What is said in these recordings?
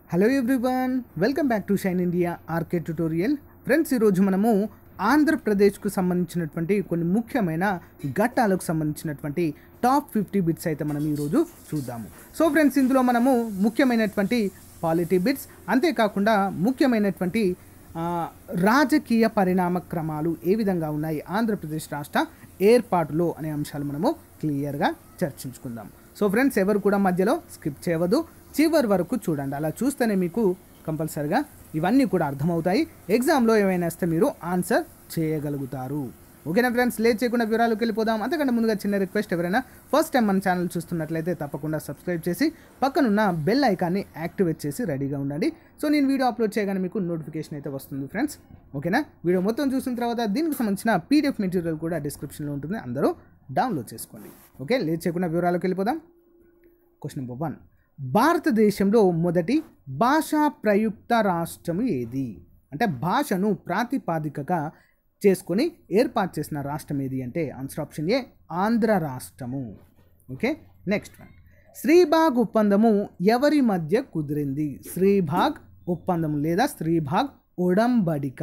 hello everyone welcome back to Shine India RK tutorial friends ఈరోజు మనము ఆంధ్రప్రదేశ్కు సంబంధించినటువంటి కొన్ని ముఖ్యమైన ఘట్టాలకు సంబంధించినటువంటి టాప్ ఫిఫ్టీ బిట్స్ అయితే మనం ఈరోజు చూద్దాము సో ఫ్రెండ్స్ ఇందులో మనము ముఖ్యమైనటువంటి పాలిటీ బిట్స్ అంతేకాకుండా ముఖ్యమైనటువంటి ఆ, రాజకీయ పరిణామ క్రమాలు ఏ విధంగా ఉన్నాయి ఆంధ్రప్రదేశ్ రాష్ట్ర ఏర్పాటులో అనే అంశాలు మనము క్లియర్గా చర్చించుకుందాం సో ఫ్రెండ్స్ ఎవరు కూడా మధ్యలో స్కిప్ చేయవద్దు చివరి వరకు చూడండి అలా చూస్తేనే మీకు కంపల్సరిగా ఇవన్నీ కూడా అర్థమవుతాయి ఎగ్జామ్లో ఏమైనా వస్తే మీరు ఆన్సర్ చేయగలుగుతారు ఓకేనా ఫ్రెండ్స్ లేట్ చేయకుండా వివరాలకు వెళ్ళిపోదాం అంతకంటే ముందుగా చిన్న రిక్వెస్ట్ ఎవరైనా ఫస్ట్ టైం మన ఛానల్ చూస్తున్నట్లయితే తప్పకుండా సబ్స్క్రైబ్ చేసి పక్కనున్న బెల్ ఐకాన్ని యాక్టివేట్ చేసి రెడీగా ఉండండి సో నేను వీడియో అప్లోడ్ చేయగానే మీకు నోటిఫికేషన్ అయితే వస్తుంది ఫ్రెండ్స్ ఓకేనా వీడియో మొత్తం చూసిన తర్వాత దీనికి సంబంధించిన పీడిఎఫ్ మెటీరియల్ కూడా డిస్క్రిప్షన్లో ఉంటుంది అందరూ డౌన్లోడ్ చేసుకోండి ఓకే లేట్ చేయకుండా వివరాలకు వెళ్ళిపోదాం క్వశ్చన్ నెంబర్ వన్ భారతదేశంలో మొదటి భాషా ప్రయుక్త రాష్ట్రం ఏది అంటే భాషను ప్రాతిపాదికగా చేసుకొని ఏర్పాటు చేసిన రాష్ట్రం ఏది అంటే ఆన్సర్ ఆప్షన్ ఏ ఆంధ్ర రాష్ట్రము ఓకే నెక్స్ట్ వన్ శ్రీబాగ్ ఒప్పందము ఎవరి మధ్య కుదిరింది శ్రీబాగ్ ఒప్పందం లేదా శ్రీబాగ్ ఒడంబడిక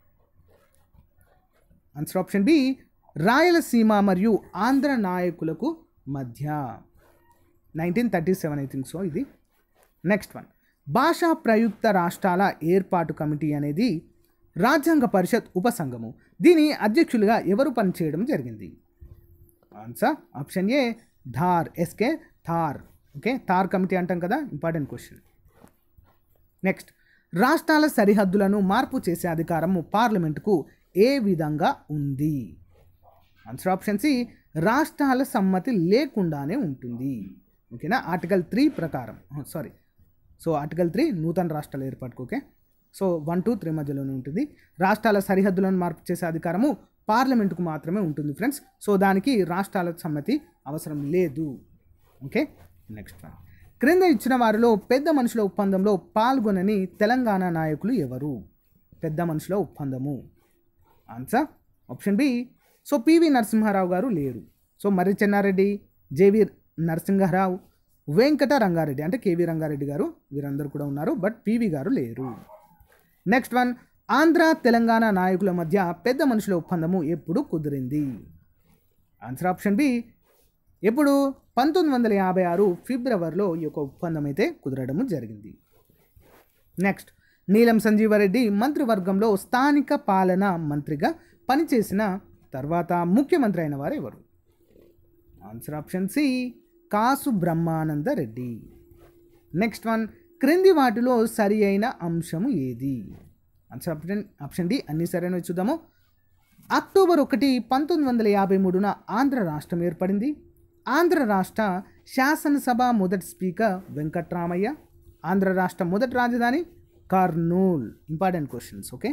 ఆన్సర్ ఆప్షన్ బి రాయలసీమ మరియు ఆంధ్ర నాయకులకు మధ్య nineteen thirty seven I think so ఇది నెక్స్ట్ వన్ భాషా ప్రయుక్త రాష్ట్రాల ఏర్పాటు కమిటీ అనేది రాజ్యాంగ పరిషత్ ఉపసంఘము దీని అధ్యక్షులుగా ఎవరు పనిచేయడం జరిగింది answer option A Dhar SK Dhar okay Dhar committee అంటాం కదా ఇంపార్టెంట్ క్వశ్చన్ నెక్స్ట్ రాష్ట్రాల సరిహద్దులను మార్పు చేసే అధికారము పార్లమెంటుకు ఏ విధంగా ఉంది ఆన్సర్ ఆప్షన్ సి రాష్ట్రాల సమ్మతి లేకుండానే ఉంటుంది ఓకేనా ఆర్టికల్ త్రీ ప్రకారం సారీ సో ఆర్టికల్ త్రీ నూతన రాష్ట్రాల ఏర్పాటుకు okay so one two three మధ్యలోనే ఉంటుంది రాష్ట్రాల సరిహద్దులను మార్పు చేసే అధికారము పార్లమెంటుకు మాత్రమే ఉంటుంది ఫ్రెండ్స్ సో దానికి రాష్ట్రాల సమ్మతి అవసరం లేదు ఓకే నెక్స్ట్ వన్ క్రింద ఇచ్చిన వారిలో పెద్ద మనుషుల ఒప్పందంలో పాల్గొనని తెలంగాణ నాయకులు ఎవరు పెద్ద మనుషుల ఒప్పందము answer option B so PV Narasimharao గారు లేరు సో మర్రి చెన్నారెడ్డి జేవి నరసింహారావు వెంకట రంగారెడ్డి అంటే కేవీ రంగారెడ్డి గారు వీరందరూ కూడా ఉన్నారు బట్ పివి గారు లేరు నెక్స్ట్ వన్ ఆంధ్ర తెలంగాణ నాయకుల మధ్య పెద్ద మనుషుల ఒప్పందము ఎప్పుడు కుదిరింది ఆన్సర్ ఆప్షన్ బి ఎప్పుడు పంతొమ్మిది వందల యాభై ఆరు ఫిబ్రవరిలో ఈ యొక్క ఒప్పందం అయితే కుదరడం జరిగింది నెక్స్ట్ నీలం సంజీవారెడ్డి మంత్రివర్గంలో స్థానిక పాలన మంత్రిగా పనిచేసిన తర్వాత ముఖ్యమంత్రి అయిన వారు ఎవరు answer option C Kasu Brahmananda Reddy next one క్రింది వాటిలో సరి అయిన అంశము ఏది ఆన్సర్ ఆప్షన్ ఆప్షన్ డి అన్ని సరైనవి చూద్దాము అక్టోబర్ ఒకటి పంతొమ్మిది వందల యాభై మూడున ఆంధ్ర రాష్ట్రం ఏర్పడింది ఆంధ్ర రాష్ట్ర శాసనసభ మొదటి స్పీకర్ వెంకట్రామయ్య ఆంధ్ర రాష్ట్ర మొదటి రాజధాని Kurnool important questions okay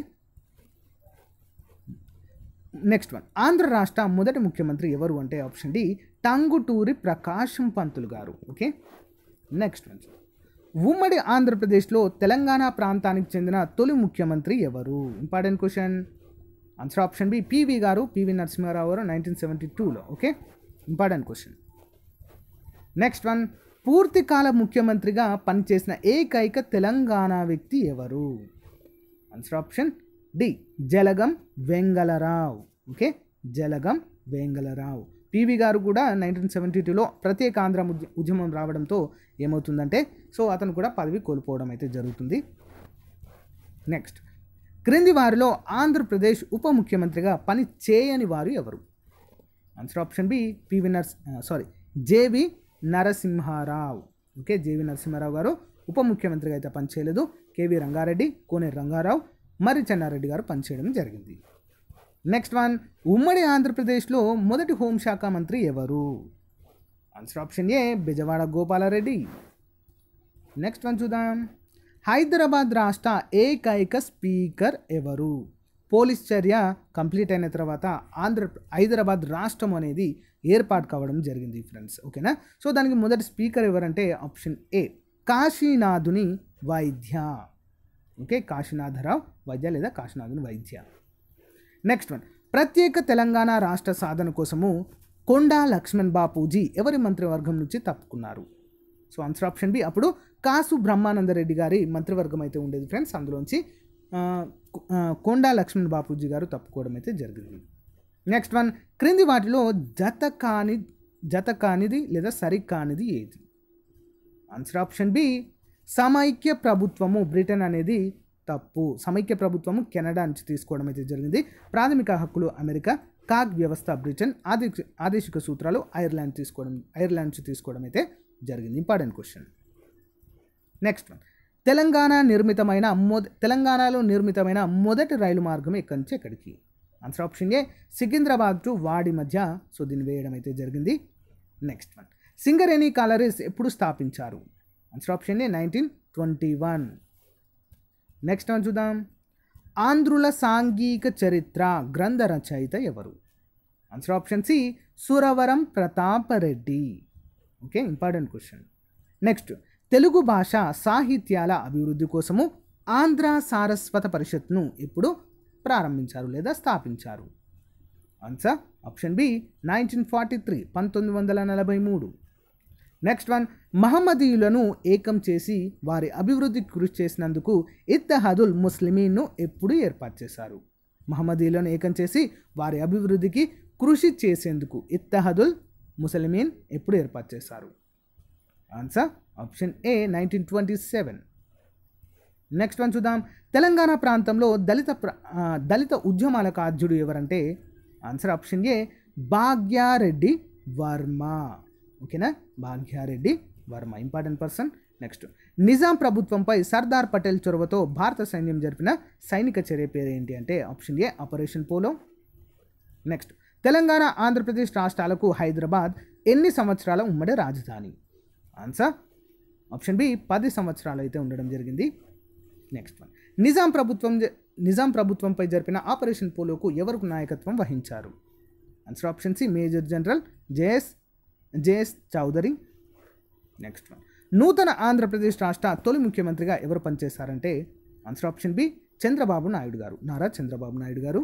next one Andhra రాష్ట్ర మొదటి ముఖ్యమంత్రి ఎవరు అంటే ఆప్షన్ డి టంగుటూరి ప్రకాశం పంతులు గారు ఓకే నెక్స్ట్ వన్ ఉమ్మడి ఆంధ్రప్రదేశ్లో తెలంగాణ ప్రాంతానికి చెందిన తొలి ముఖ్యమంత్రి ఎవరు important question answer option B PV గారు పివి నరసింహారావు గారు నైన్టీన్ సెవెంటీ టూలో okay important question next one పూర్తికాల ముఖ్యమంత్రిగా పనిచేసిన ఏకైక తెలంగాణ వ్యక్తి ఎవరు answer option D Jalagam Vengalarao okay Jalagam Vengalarao PV గారు కూడా నైన్టీన్ సెవెంటీ టూలో ప్రత్యేక ఆంధ్ర ఉద్య- ఉద్యమం రావడంతో ఏమవుతుందంటే సో అతను కూడా పదవి కోల్పోవడం అయితే జరుగుతుంది నెక్స్ట్ క్రింది వారిలో ఆంధ్రప్రదేశ్ ఉప ముఖ్యమంత్రిగా పని చేయని వారు ఎవరు ఆన్సర్ ఆప్షన్ బి పివి నర్స్ sorry JV Narasimharao okay JV Narasimharao గారు ఉప ముఖ్యమంత్రిగా అయితే పనిచేయలేదు కేవీ రంగారెడ్డి కోనేరు రంగారావు మర్రి చెన్నారెడ్డి గారు పనిచేయడం జరిగింది నెక్స్ట్ వన్ ఉమ్మడి ఆంధ్రప్రదేశ్లో మొదటి హోంశాఖ మంత్రి ఎవరు answer option A Bezawada Gopalareddy next one చూద్దాం హైదరాబాద్ రాష్ట్ర ఏకైక స్పీకర్ ఎవరు పోలీస్ చర్య కంప్లీట్ అయిన తర్వాత ఆంధ్ర హైదరాబాద్ రాష్ట్రం అనేది ఏర్పాటు కావడం జరిగింది ఫ్రెండ్స్ ఓకేనా సో దానికి మొదటి స్పీకర్ ఎవరంటే ఆప్షన్ ఏ కాశీనాథుని వైద్య ఓకే కాశీనాథరావు వైద్య లేదా కాశీనాథుని వైద్య నెక్స్ట్ వన్ ప్రత్యేక తెలంగాణ రాష్ట్ర సాధన కోసము కొండా లక్ష్మణ్ బాపూజీ ఎవరి మంత్రివర్గం నుంచి తప్పుకున్నారు సో ఆన్సర్ ఆప్షన్ బి అప్పుడు కాసు బ్రహ్మానందరెడ్డి గారి మంత్రివర్గం అయితే ఉండేది ఫ్రెండ్స్ అందులోంచి ఆ, కొ- ఆ, కొండా లక్ష్మణ్ బాపూజీ గారు తప్పుకోవడం అయితే జరిగింది నెక్స్ట్ వన్ క్రింది వాటిలో జత కాని జత కానిది లేదా సరి కానిది ఏది ఆన్సర్ ఆప్షన్ బి సమైక్య ప్రభుత్వము బ్రిటన్ అనేది తప్పు సమైక్య ప్రభుత్వము కెనడా నుంచి తీసుకోవడం అయితే జరిగింది ప్రాథమిక హక్కులు అమెరికా కాగ్ వ్యవస్థ బ్రిటన్ ఆది ఆదేశిక సూత్రాలు ఐర్లాండ్ తీసుకోవడం ఐర్లాండ్ నుంచి తీసుకోవడం అయితే జరిగింది important question next one Telangana నిర్మితమైన మొద తెలంగాణలో నిర్మితమైన మొదటి రైలు మార్గం ఎక్కడి నుంచి ఎక్కడికి answer option A Secunderabad to Wadi మధ్య సో దీన్ని వేయడం అయితే జరిగింది నెక్స్ట్ వన్ సింగరేణి కాలరీస్ ఎప్పుడు స్థాపించారు answer option A nineteen twenty one next one చూద్దాం ఆంధ్రుల సాంఘిక చరిత్ర గ్రంథ రచయిత ఎవరు answer option C Suravaram Pratapareddy okay important question next Telugu భాష సాహిత్యాల అభివృద్ధి కోసము ఆంధ్ర సారస్వత పరిషత్ను ఎప్పుడు ప్రారంభించారు లేదా స్థాపించారు answer option B nineteen forty three పంతొమ్మిది వందల నలభై మూడు నెక్స్ట్ వన్ మహమ్మదీయులను ఏకం చేసి వారి అభివృద్ధికి కృషి చేసినందుకు ఇత్తహదుల్ ముస్లిమీన్ను ఎప్పుడు ఏర్పాటు చేశారు మహమ్మదీయులను ఏకం చేసి వారి అభివృద్ధికి కృషి చేసేందుకు ఇత్తహదుల్ ముస్లిమీన్ ఎప్పుడు ఏర్పాటు చేశారు answer option A nineteen twenty seven next one చూద్దాం తెలంగాణ ప్రాంతంలో దళిత ప్ర- ఆ, దళిత ఉద్యమాలకు ఆద్యుడు ఎవరంటే answer option A Bhagyareddy Varma ఓకేనా Bhagyareddy Varma important person next Nizam ప్రభుత్వంపై సర్దార్ పటేల్ చొరవతో భారత సైన్యం జరిపిన సైనిక చర్య పేరు ఏంటి అంటే option A Operation Polo next Telangana Andhra Pradesh రాష్ట్రాలకు హైదరాబాద్ ఎన్ని సంవత్సరాల ఉమ్మడి రాజధాని ఆన్సర్ ఆప్షన్ బి పది సంవత్సరాలు అయితే ఉండడం జరిగింది నెక్స్ట్ వన్ నిజాం ప్రభుత్వం జ- నిజాం ప్రభుత్వంపై జరిపిన ఆపరేషన్ పోలోకు ఎవరికి నాయకత్వం వహించారు answer option C major general JS JS Chaudhuri next one నూతన ఆంధ్రప్రదేశ్ రాష్ట్ర తొలి ముఖ్యమంత్రిగా ఎవరు పనిచేశారంటే answer option B Chandrababu Naidu గారు నారా చంద్రబాబు నాయుడు గారు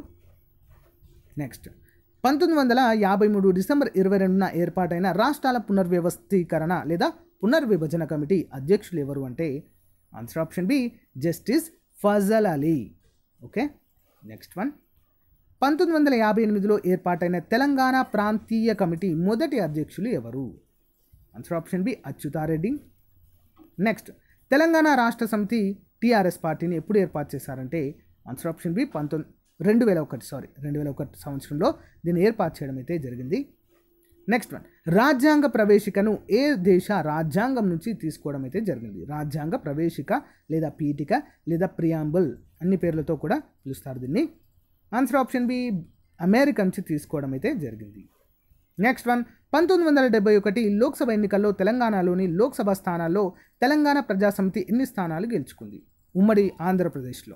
నెక్స్ట్ పంతొమ్మిది వందల యాభై మూడు డిసెంబర్ ఇరవై రెండున ఏర్పాటైన రాష్ట్రాల పునర్వ్యవస్థీకరణ లేదా పునర్విభజన కమిటీ అధ్యక్షులు ఎవరు అంటే answer option B justice Fazal Ali okay next one పంతొమ్మిది వందల యాభై ఎనిమిదిలో ఏర్పాటైన తెలంగాణ ప్రాంతీయ కమిటీ మొదటి అధ్యక్షులు ఎవరు answer option B Achyutareddy next Telangana Rashtra Samithi TRS పార్టీని ఎప్పుడు ఏర్పాటు చేశారంటే ఆన్సర్ ఆప్షన్ బి పంతొమ్మిది రెండు వేల ఒకటి సారీ రెండు వేల ఒకటి సంవత్సరంలో దీన్ని ఏర్పాటు చేయడం అయితే జరిగింది నెక్స్ట్ వన్ రాజ్యాంగ ప్రవేశికను ఏ దేశ రాజ్యాంగం నుంచి తీసుకోవడం అయితే జరిగింది రాజ్యాంగ ప్రవేశిక లేదా పీఠిక లేదా ప్రియాంబుల్ అన్ని పేర్లతో కూడా పిలుస్తారు దీన్ని ఆన్సర్ ఆప్షన్ బి అమెరికా నుంచి తీసుకోవడం అయితే జరిగింది నెక్స్ట్ వన్ పంతొమ్మిది వందల డెబ్బై ఒకటి లోక్సభ ఎన్నికల్లో తెలంగాణలోని లోక్సభ స్థానాల్లో తెలంగాణ ప్రజాసమితి ఎన్ని స్థానాలు గెలుచుకుంది ఉమ్మడి ఆంధ్రప్రదేశ్లో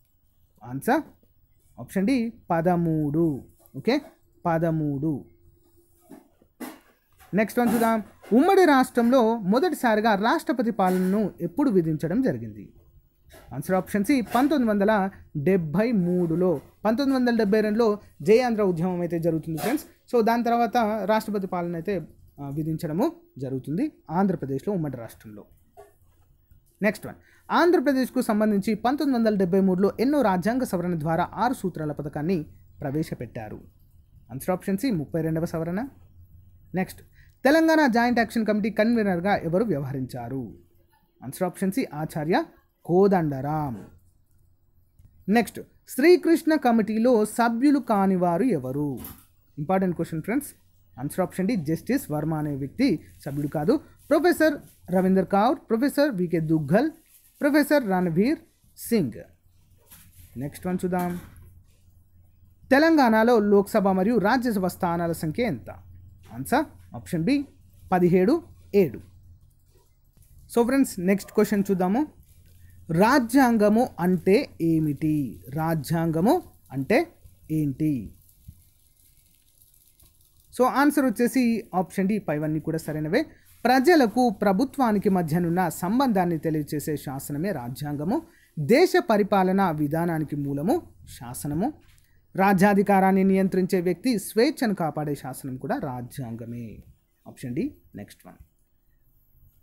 ఆన్సర్ ఆప్షన్ డి పదమూడు ఓకే పదమూడు నెక్స్ట్ వన్ చూద్దాం ఉమ్మడి రాష్ట్రంలో మొదటిసారిగా రాష్ట్రపతి పాలనను ఎప్పుడు విధించడం జరిగింది ఆన్సర్ ఆప్షన్ సి పంతొమ్మిది వందల డెబ్భై మూడులో పంతొమ్మిది వందల డెబ్బై రెండులో జయాంధ్ర ఉద్యమం అయితే జరుగుతుంది ఫ్రెండ్స్ సో దాని తర్వాత రాష్ట్రపతి పాలన అయితే ఆ, విధించడము జరుగుతుంది ఆంధ్రప్రదేశ్లో ఉమ్మడి రాష్ట్రంలో నెక్స్ట్ వన్ ఆంధ్రప్రదేశ్కు సంబంధించి పంతొమ్మిది వందల డెబ్బై మూడులో ఎన్నో రాజ్యాంగ సవరణ ద్వారా ఆరు సూత్రాల పథకాన్ని ప్రవేశపెట్టారు ఆన్సర్ ఆప్షన్ సి ముప్పై రెండవ సవరణ next Telangana joint action committee కన్వీనర్గా ఎవరు వ్యవహరించారు answer option C Acharya Kodandaram next Srikrishna కమిటీలో సభ్యులు కానివారు ఎవరు important question friends answer option D justice Verma అనే వ్యక్తి సభ్యుడు కాదు professor Ravinder Kaur professor VK Duggal professor Ranveer Singh next one చూద్దాం తెలంగాణలో లోక్సభ మరియు రాజ్యసభ స్థానాల సంఖ్య ఎంత ఆన్సర్ ఆప్షన్ బి పదిహేడు ఏడు సో ఫ్రెండ్స్ నెక్స్ట్ క్వశ్చన్ చూద్దాము రాజ్యాంగము అంటే ఏమిటి రాజ్యాంగము అంటే ఏంటి సో ఆన్సర్ వచ్చేసి ఆప్షన్ డి పైవన్నీ కూడా సరైనవే ప్రజలకు ప్రభుత్వానికి మధ్యనున్న సంబంధాన్ని తెలియజేసే శాసనమే రాజ్యాంగము దేశ పరిపాలనా విధానానికి మూలము శాసనము రాజ్యాధికారాన్ని నియంత్రించే వ్యక్తి స్వేచ్ఛను కాపాడే శాసనం కూడా రాజ్యాంగమే ఆప్షన్ డి నెక్స్ట్ వన్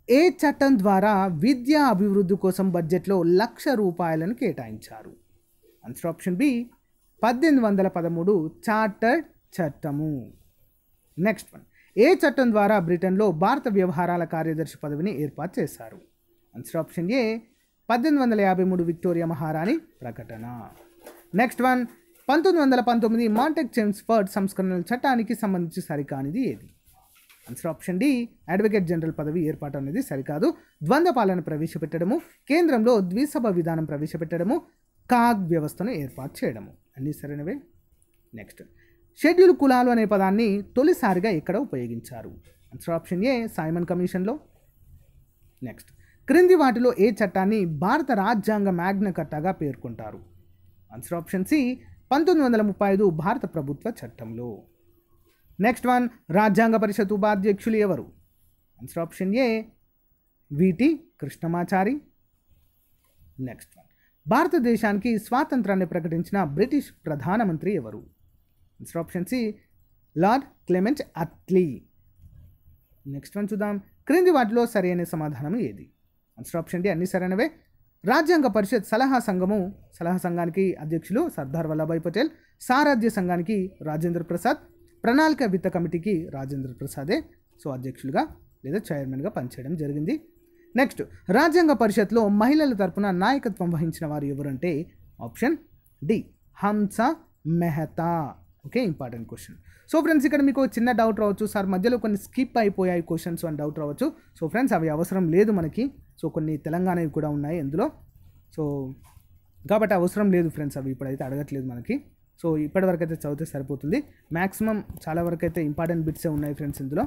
ఏ చట్టం ద్వారా విద్యా అభివృద్ధి కోసం బడ్జెట్లో లక్ష రూపాయలను కేటాయించారు ఆన్సర్ ఆప్షన్ బి పద్దెనిమిది వందల పదమూడు చార్టర్డ్ చట్టము నెక్స్ట్ వన్ ఏ చట్టం ద్వారా బ్రిటన్లో భారత వ్యవహారాల కార్యదర్శి పదవిని ఏర్పాటు చేశారు ఆన్సర్ ఆప్షన్ ఏ పద్దెనిమిది వందల యాభై మూడు విక్టోరియా మహారాణి ప్రకటన నెక్స్ట్ వన్ పంతొమ్మిది వందల పంతొమ్మిది మాంటెక్ చెమ్స్ఫర్డ్ సంస్కరణల చట్టానికి సంబంధించి సరికానిది ఏది answer option D advocate general పదవి ఏర్పాటు అనేది సరికాదు ద్వంద్వ పాలన ప్రవేశపెట్టడము కేంద్రంలో ద్విసభ విధానం ప్రవేశపెట్టడము కాగ్ వ్యవస్థను ఏర్పాటు చేయడము అన్నీ సరైనవే నెక్స్ట్ షెడ్యూల్ కులాలు అనే పదాన్ని తొలిసారిగా ఎక్కడ ఉపయోగించారు ఆన్సర్ ఆప్షన్ ఏ సైమన్ కమిషన్లో నెక్స్ట్ క్రింది వాటిలో ఏ చట్టాన్ని భారత రాజ్యాంగ మ్యాగ్న కట్టాగా పేర్కొంటారు ఆన్సర్ ఆప్షన్ సి పంతొమ్మిది వందల ముప్పై ఐదు భారత ప్రభుత్వ చట్టంలో నెక్స్ట్ వన్ రాజ్యాంగ పరిషత్ ఉపాధ్యక్షులు ఎవరు answer option A VT Krishnamachari next one భారతదేశానికి స్వాతంత్రాన్ని ప్రకటించిన బ్రిటిష్ ప్రధానమంత్రి ఎవరు answer option C lord Clement Attlee next one చూద్దాం క్రింది వాటిలో సరైన సమాధానం ఏది ఆన్సర్ ఆప్షన్ డి అన్ని సరైనవే రాజ్యాంగ పరిషత్ సలహా సంఘము సలహా సంఘానికి అధ్యక్షులు సర్దార్ వల్లభాయ్ పటేల్ సారాధ్య సంఘానికి రాజేంద్ర ప్రసాద్ ప్రణాళిక విత్త కమిటీకి రాజేంద్ర ప్రసాదే సో అధ్యక్షులుగా లేదా చైర్మన్గా పనిచేయడం జరిగింది నెక్స్ట్ రాజ్యాంగ పరిషత్లో మహిళల తరపున నాయకత్వం వహించిన వారు ఎవరంటే option D Hansa Mehta okay important question so friends ఇక్కడ మీకు చిన్న డౌట్ రావచ్చు సార్ మధ్యలో కొన్ని స్కిప్ అయిపోయాయి క్వశ్చన్స్ అని డౌట్ రావచ్చు సో ఫ్రెండ్స్ అవి అవసరం లేదు మనకి సో కొన్ని తెలంగాణవి కూడా ఉన్నాయి ఇందులో సో కాబట్టి అవసరం లేదు ఫ్రెండ్స్ అవి ఇప్పుడైతే అడగట్లేదు మనకి సో ఇప్పటివరకు అయితే చదివితే సరిపోతుంది మ్యాక్సిమం చాలా వరకు అయితే ఇంపార్టెంట్ బిట్సే ఉన్నాయి ఫ్రెండ్స్ ఇందులో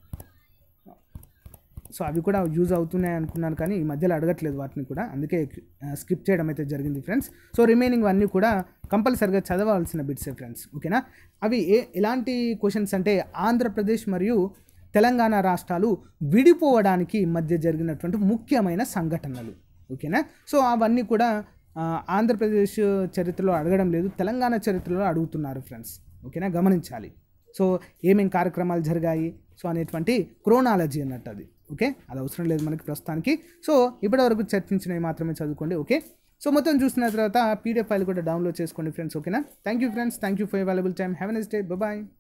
సో అవి కూడా యూజ్ అవుతున్నాయి అనుకున్నాను కానీ ఈ మధ్యలో అడగట్లేదు వాటిని కూడా అందుకే స్కిప్ చేయడం అయితే జరిగింది ఫ్రెండ్స్ సో రిమైనింగ్ అన్నీ కూడా కంపల్సరిగా చదవాల్సిన బిట్సే ఫ్రెండ్స్ ఓకేనా అవి ఏ ఎలాంటి క్వశ్చన్స్ అంటే ఆంధ్రప్రదేశ్ మరియు తెలంగాణ రాష్ట్రాలు విడిపోవడానికి మధ్య జరిగినటువంటి ముఖ్యమైన సంఘటనలు ఓకేనా సో అవన్నీ కూడా ఆ, ఆంధ్రప్రదేశ్ చరిత్రలో అడగడం లేదు తెలంగాణ చరిత్రలో అడుగుతున్నారు ఫ్రెండ్స్ ఓకేనా గమనించాలి సో ఏమేం కార్యక్రమాలు జరిగాయి సో అనేటువంటి క్రోనాలజీ అన్నట్టు అది ఓకే అది అవసరం లేదు మనకి ప్రస్తుతానికి సో ఇప్పటివరకు చర్చించినవి మాత్రమే చదువుకోండి ఓకే సో మొత్తం చూసిన తర్వాత పీడిఎఫ్ ఫైల్ కూడా డౌన్లోడ్ చేసుకోండి ఫ్రెండ్స్ ఓకేనా thank you friends thank you for available time have nice day bye